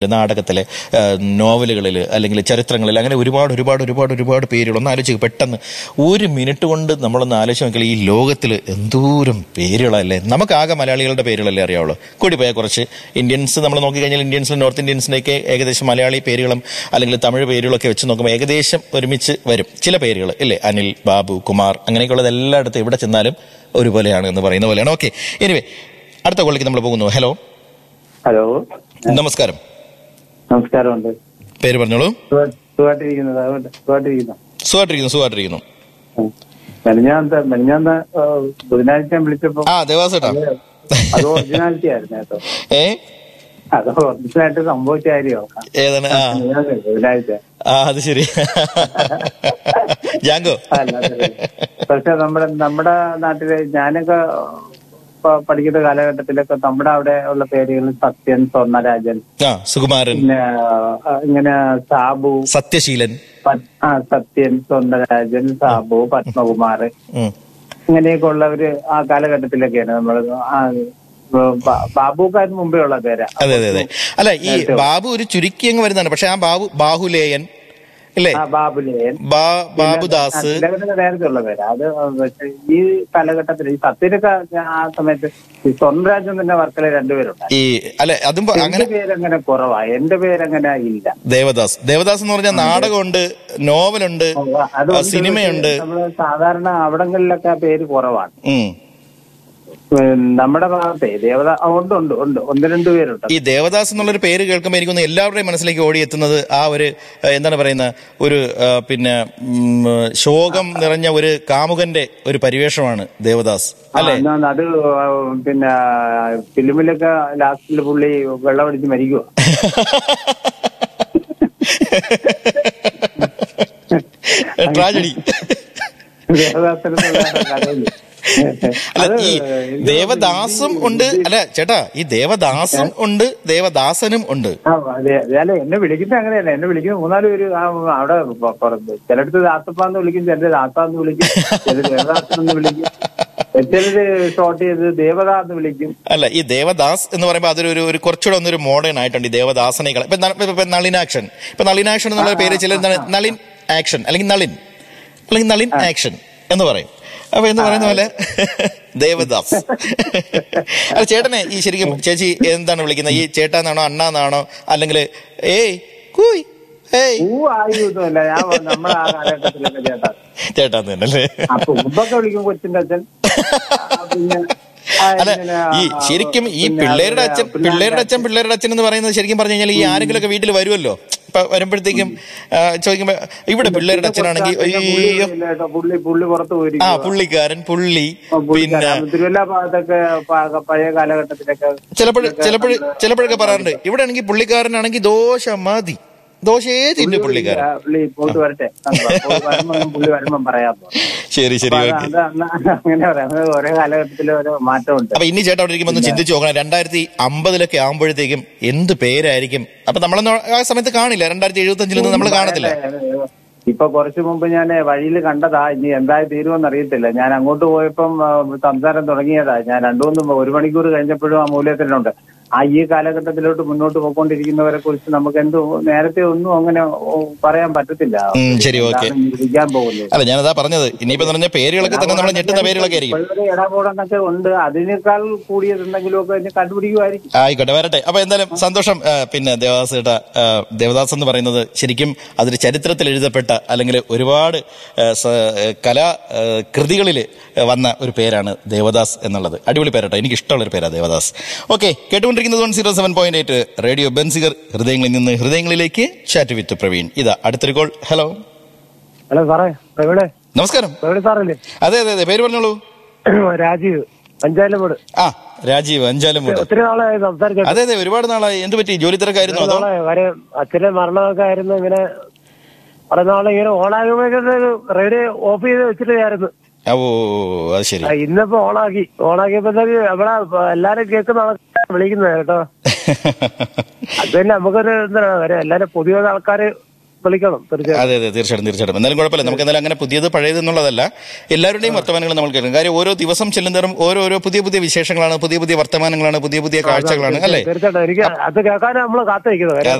നാടകത്തിലെ ആ, നോവലുകളിൽ അല്ലെങ്കിൽ ചരിത്രങ്ങളിൽ അങ്ങനെ ഒരുപാട് ഒരുപാട് ഒരുപാട് ഒരുപാട് പേരുകൾ ഒന്ന് ആലോചിക്കുക പെട്ടെന്ന് ഒരു മിനിറ്റ് കൊണ്ട് നമ്മളൊന്ന് ആലോചിച്ച് നോക്കിയാൽ ഈ ലോകത്തിൽ എന്തോരം പേരുകളല്ലേ നമുക്കാകെ മലയാളികളുടെ പേരുകളല്ലേ അറിയാവുള്ളൂ കൂടി പോയാൽ കുറച്ച് ഇന്ത്യൻസ് നമ്മൾ നോക്കിക്കഴിഞ്ഞാൽ ഇന്ത്യൻസിൽ നോർത്ത് ഇന്ത്യൻസിൻ്റെയൊക്കെ ഏകദേശം മലയാളി പേരുകളും അല്ലെങ്കിൽ തമിഴ് പേരുകളൊക്കെ വെച്ച് നോക്കുമ്പോൾ ഏകദേശം ഒരുമിച്ച് വരും ചില പേരുകൾ ഇല്ലേ അനിൽ ബാബു കുമാർ അങ്ങനെയൊക്കെയുള്ളത് എല്ലായിടത്തും എവിടെ ചെന്നാലും ഒരുപോലെയാണ് എന്ന് പറയുന്ന പോലെയാണ് ഓക്കെ എനിവേ അടുത്ത കോളിലേക്ക് നമ്മൾ പോകുന്നു ഹലോ ഹലോ നമസ്കാരം നമസ്കാരമുണ്ട് പേര് പറഞ്ഞോളൂ സുഖ- സുഖമായിട്ടിരിക്കുന്നത് അതുകൊണ്ട് സുഖമായിട്ടിരിക്കുന്നു സുഖമായിട്ടിരിക്കുന്നു സുഖമായിട്ടിരിക്കുന്നു ഉം. മെനഞ്ഞാന്ത മെനഞ്ഞാന്ത ആ, ബുധനാഴ്ച ഞാൻ വിളിച്ചപ്പോ ആ ദേവാസേട്ടാ അത് ഒറിജിനാലിറ്റി ആയിരുന്നു കേട്ടോ ഏ അത് ഒറിജിനലായിട്ട് സംഭവിച്ച കാര്യമാണ് ഏതാണ് ആ മെനഞ്ഞാന്ന് ബുധനാഴ്ച ആ അത് ശരി ജാങ്കോ അല്ല അതെ. പക്ഷെ നമ്മുടെ നമ്മുടെ നാട്ടില് ഞാനൊക്കെ പ- പഠിക്കുന്ന കാലഘട്ടത്തിലൊക്കെ നമ്മുടെ അവിടെ ഉള്ള പേരുകൾ സത്യൻ സ്വർണരാജൻ ആ സുകുമാരൻ പിന്നെ ആ, ഇങ്ങനെ സാബു സത്യശീലൻ പ- ആ സത്യൻ സ്വർണരാജൻ സാബു പത്മകുമാർ ഉം. ഇങ്ങനെയൊക്കെ ഉള്ളവര് ആ കാലഘട്ടത്തിലൊക്കെയാണ് നമ്മൾ ബാബുക്കാരന് മുമ്പേ ഉള്ള പേരാ അതെ അതെ അതെ അല്ല ഈ ബാബു ഒരു ചുരുക്കി അങ്ങ് വരുന്നതാണ് പക്ഷെ ആ ബാബു ബാഹുലേയൻ അല്ലേ ആ ബാബുലേയൻ ബാ- ബാബുദാസ് തിലകനൊക്കെ നേരത്തെ ഉള്ള പേരാ അത് പക്ഷേ ഈ കാലഘട്ടത്തിൽ ഈ സത്യനൊക്കെ ആ സമയത്ത് ഈ സ്വന്തരാജ്യം തന്നെ വർക്കല രണ്ടുപേരുണ്ട് ഈ അല്ലെ അതും പ- അങ്ങനെ എന്റെ പേരങ്ങനെ കുറവാ എന്റെ പേരങ്ങനെ ഇല്ല ദേവദാസ് ദേവദാസ് എന്ന് പറഞ്ഞാൽ നാടകമുണ്ട് നോവലുണ്ട് അത് ആ, സിനിമയുണ്ട് നമ്മള് സാധാരണ അവിടങ്ങളിലൊക്കെ ആ പേര് കുറവാണ് ഉം. ഉം, നമ്മുടെ ഭാഗത്തെ ദേവത ആ, ഉണ്ട് ഉണ്ട് ഉണ്ട് ഒന്ന് രണ്ട് പേരുണ്ട് ഈ ദേവദാസ് എന്നുള്ളൊരു പേര് കേൾക്കുമ്പോൾ എനിക്കൊന്ന് എല്ലാവരുടെയും മനസ്സിലേക്ക് ഓടിയെത്തുന്നത് ആ ഒരു ഏഹ്, എന്താണ് പറയുന്ന ഒരു ഏഹ്, പിന്നെ ഉം, ശോകം നിറഞ്ഞ ഒരു കാമുകന്റെ ഒരു പരിവേഷമാണ് ദേവദാസ് അല്ലെ ആ, എന്നാ അത് ആ, പിന്നെ ഫിലിമിലൊക്കെ ലാസ്റ്റിൽ പുള്ളി വെള്ളമടിച്ച് മരിക്കുക ട്രാജഡി ദേവദാസനെന്നുള്ള കഥയില്. അല്ല അത് ഈ എനിക്ക് ദേവദാസും ഉണ്ട് അല്ല ചേട്ടാ ഈ ദേവദാസും ഉണ്ട് ദേവദാസനും ഉണ്ട് ആ, അതെ അതെ, അല്ല എന്നെ വിളിക്കുന്നത് അങ്ങനെയല്ല എന്നെ വിളിക്കുന്നത് മൂന്നാല് പേര് ആ, അവിടെ പ- പുറത്ത് ചിലടത്ത് ദാസപ്പാന്ന് വിളിക്കും ചിലര് ദാസാന്ന് വിളിക്കും ചിലര് ദേവദാസെന്ന് വിളിക്കും ചിലര് ഷോർട്ട് ചെയ്ത് ദേവദാ എന്ന് വിളിക്കും അല്ല ഈ ദേവദാസ് എന്ന് പറയുമ്പോൾ അതൊരു ഒരു- ഒരു കുറച്ചുകൂടെ ഒന്നൊരു മോഡേൺ ആയിട്ടുണ്ട് ഈ ദേവദാസനേക്കാൾ ഇപ്പൊ ന- ഇപ്പൊ നളിനാക്ഷൻ ഇപ്പൊ നളിനാക്ഷൻ എന്നുള്ള പേര് ചില എന്താണ് നളിൻ ആക്ഷൻ അല്ലെങ്കിൽ നളിൻ അല്ലെങ്കിൽ നളിൻ ആക്ഷൻ എന്ന് പറയും അപ്പൊ എന്ന് പറയുന്ന പോലെ ദേവദാസ് അല്ല ചേട്ടനെ ഈ ശരിക്കും ചേച്ചി എന്താണ് വിളിക്കുന്നത് ഈ ചേട്ടാന്നാണോ അണ്ണാന്നാണോ അല്ലെങ്കിൽ ഏയ് കൂയ് ഏയ് പൂ ആയൊന്നുമല്ല ഞാൻ നമ്മുടെ ആ കാലഘട്ടത്തിലൊക്കെ ചേട്ടാ ചേട്ടാന്ന് തന്നെ അല്ലേ അപ്പൊ മുമ്പൊക്കെ വിളിക്കും കൊച്ചിന്റെ അച്ഛൻ ആ, പിന്നെ ആ, അല്ല ഇങ്ങനെ, ഈ ആ, ശരിക്കും ഈ പിന്നെ പിള്ളേരുടെ അവരുടെ അച്ഛൻ പിള്ളേരുടെ പിള്ളേരുടെ അച്ഛൻ പിള്ളേരുടെ അച്ഛൻ എന്ന് പറയുന്നത് ശരിക്കും പറഞ്ഞു കഴിഞ്ഞാൽ ഈ ആരെങ്കിലുമൊക്കെ വീട്ടിൽ വരുമല്ലോ ഇപ്പൊ വരുമ്പോഴത്തേക്കും ആ, ചോദിക്കുമ്പോ ഇവിടെ പിള്ളേരുടെ അച്ഛനാണെങ്കിൽ പിന്നെ പുള്ളി അയ്യോ ഇല്ല കേട്ടോ, പുള്ളി പുള്ളി പുറത്ത് ആ പോയിരിക്കും പുള്ളിക്കാരൻ പുള്ളി പിന്നെ തിരുവല്ല ഭാഗത്തൊക്കെ പ- പഴയ കാലഘട്ടത്തിലൊക്കെ ചിലപ്പോഴും ചിലപ്പോഴും ചിലപ്പോഴൊക്കെ പറയാറുണ്ട് ഇവിടെ ആണെങ്കിൽ പുള്ളിക്കാരനാണെങ്കിൽ ദോശ മതി ദോശയേ തിന്നു പുള്ളിക്കാരൻ ആ, പുള്ളി പോയിട്ട് വരട്ടെ പോയി വരുമ്പോ പുള്ളി വരുമ്പം പറയാം ശരി ശരി അപ്പൊ ഓക്കെ അത് അന്ന് അങ്ങനെ പറയാം അത് ഓരോ കാലഘട്ടത്തിലും ഓരോ മാറ്റമുണ്ട് അപ്പൊ ഇനി ചേട്ടാ അവിടെ ഇരിക്കുമ്പോൾ ഒന്ന് ചിന്തിച്ചു നോക്കണം രണ്ടായിരത്തി അമ്പതിലൊക്കെ ആകുമ്പോഴത്തേക്കും എന്ത് പേരായിരിക്കും അപ്പൊ നമ്മളൊന്നും ആ സമയത്ത് കാണില്ല രണ്ടായിരത്തി എഴുപത്തി അഞ്ചിലൊന്നും നമ്മൾ കാണത്തില്ല ഇപ്പൊ കുറച്ചു മുമ്പ് ഞാൻ വഴിയിൽ കണ്ടതാ ഇനി എന്തായി തീരുമെന്ന് അറിയത്തില്ല ഞാൻ അങ്ങോട്ട് പോയപ്പം ആ, സംസാരം തുടങ്ങിയതാ ഞാൻ രണ്ടു മൂന്ന് ഒരു മണിക്കൂർ കഴിഞ്ഞപ്പോഴും ആ മൂല്യത്തിലുണ്ട് ആ ഈ കാലഘട്ടത്തിലോട്ട് മുന്നോട്ട് പോയിക്കൊണ്ടിരിക്കുന്നവരെ കുറിച്ച് നമുക്ക് എന്തോ നേരത്തെ ഒന്നും അങ്ങനെ ഓ, പറയാൻ പറ്റത്തില്ല ഉം, ശരി, ഓക്കേ. എന്താണ് ഇനി ഇരിക്കാൻ പോകുന്നത് അല്ല ഞാനതാ പറഞ്ഞത് ഇനിയിപ്പോ പറഞ്ഞ പേരുകളൊക്കെ തന്നെ നമ്മൾ ഞെട്ടുന്ന പേരുകളൊക്കെ ആയിരിക്കും ഇപ്പോഴൊരു ഇടപെടലൊക്കെ ഉണ്ട് അതിനേക്കാൾ കൂടിയത് എന്തെങ്കിലുമൊക്കെ ഇനി കണ്ടുപിടിക്കുമായിരിക്കും ആയിക്കോട്ടെ വരട്ടെ അപ്പൊ എന്തായാലും സന്തോഷം ആ, പിന്നെ ദേവദാസ് ചേട്ടാ ആ, ദേവദാസ് എന്ന് പറയുന്നത് ശരിക്കും അതൊരു ചരിത്രത്തിൽ എഴുതപ്പെട്ട അല്ലെങ്കിൽ ഒരുപാട് ആ, സ- കലാ ആ, കൃതികളിൽ വന്ന ഒരു പേരാണ് ദേവദാസ് എന്നുള്ളത് അടിപൊളി പേരട്ടോ എനിക്ക് ഇഷ്ടമുള്ള ഒരു പേരാ ദേവദാസ് ഓക്കെ കേട്ടുകൊണ്ടിരിക്കുന്നത് one zero seven point eight radio Benziger ഹൃദയങ്ങളിൽ നിന്ന് ഹൃദയങ്ങളിലേക്ക് ചാറ്റ് വിത്ത് പ്രവീൺ ഇതാ അടുത്തൊരു കോൾ ഹലോ ഹലോ സാറേ എവിടെ നമസ്കാരം എവിടെ സാറല്ലേ അതെ അതെ അതെ പേര് പറഞ്ഞോളൂ രാജീവ് പഞ്ചായത്തിലോട് ആ രാജീവ് അഞ്ചാലും മൂട് ഒത്തിരി നാളായി സംസാരിച്ചു അതെ അതെ ഒരുപാട് നാളായി എന്ത് പറ്റി ജോലി തിരക്കായിരുന്നു അതോ നാളെ കാര്യം അച്ഛന്റെ മരണമൊക്കെ ആയിരുന്നു ഇങ്ങനെ കുറെ നാളെ ഇങ്ങനെ ഓണാകുമ്പോഴേക്കും റേഡിയോ ഓഫ് ചെയ്ത് വെച്ചിട്ടായിരുന്നു ആ, ഓ ഓ, ഓ, അത് ശരി ഇന്നിപ്പോ ഓണാക്കി ഓണാക്കിയപ്പോഴത്തേക്ക് ഇവിടെ എല്ലാരും കേൾക്കുന്ന ആൾക്കാരെ വിളിക്കുന്നത് കേട്ടോ അത് തന്നെ നമുക്കൊരു എന്താണ് കാര്യം എല്ലാരും പുതിയ ആൾക്കാര് വിളിക്കണം തീർച്ചയായും അതെ അതെ തീർച്ചയായിട്ടും തീർച്ചയായിട്ടും എന്നാലും കുഴപ്പമില്ല നമുക്ക് എന്തായാലും അങ്ങനെ പുതിയത് പഴയത് എന്നുള്ളതല്ല എല്ലാവരുടെയും വർത്തമാനങ്ങൾ നമ്മൾ കേൾക്കും കാര്യം ഓരോ ദിവസം ചെല്ലുന്നതും ഓരോരോ പുതിയ പുതിയ വിശേഷങ്ങളാണ് പുതിയ പുതിയ വർത്തമാനങ്ങളാണ് പുതിയ പുതിയ കാഴ്ചകളാണ് അല്ലേ തീർച്ചയായിട്ടും എനിക്ക് അത് കേൾക്കാനാണ് നമ്മൾ കാത്തിരിക്കുന്നത് കാര്യം